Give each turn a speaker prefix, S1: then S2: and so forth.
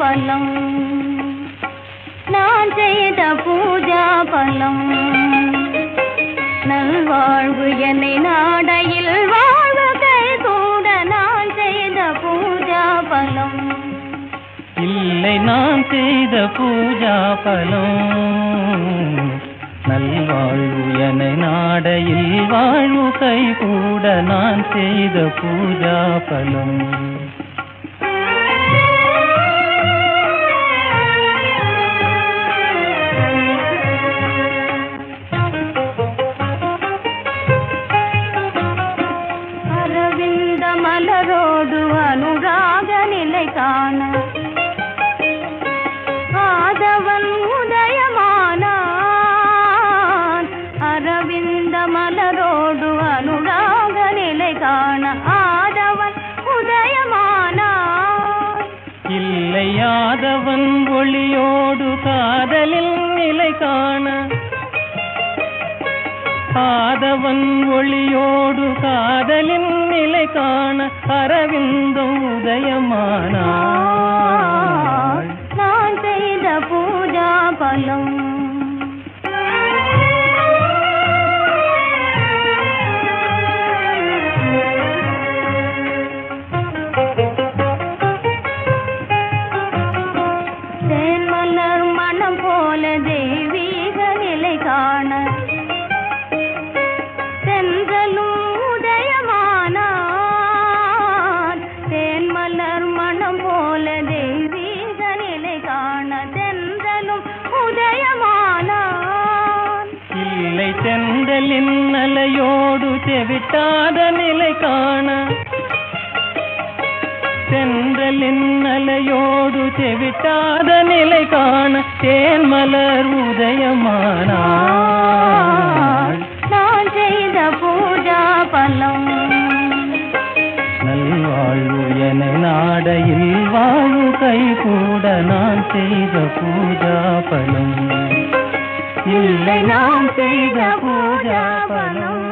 S1: பலம் நான் செய்த பூஜா பலம் நல்வாழ்வு என்னை நாடையில் வாழ்வு கை கூட நான் செய்த பூஜா பலம்
S2: இல்லை நான் செய்த பூஜா பலம் நல்வாழ்வு என நாடையில் வாழ்வு கை கூட நான் செய்த பூஜா பலம்
S1: அரவிந்த மலரோடு அனுராக நிலை காண ஆதவன் உதயமானான் அரவிந்த மலரோடு அனுராக நிலை காண ஆதவன் உதயமானான்
S2: இல்லையாதவன் ஒளியோடு காதலில் நிலை காண ஆதவன் ஒளியோடு காதலின் நிலை காண அரவிந்தம் உதயமானாள்
S1: நான் செய்த பூஜா பலம் தேன்மலர் மனம் போல தெய்வீக நிலை காண தென்றலும் உதயமானான் தேன்மலர் மனம் போல தெய்வீக நிலை காண தென்றலும் உதயமானான்
S2: இல்லை செந்தலின் அலையோடு செவிட்டாத நிலை காண சென்றலின் அலையோடு செவிட்டாத நிலை காண தேன்மலர் உதயமானாள்
S1: நான் செய்த பூஜா பலம்
S2: நல்வாழ்வு என நாடையில் வாழ்வு கை கூட நான் செய்த பூஜா பலம் இல்லை நான் செய்த பூஜா பலம்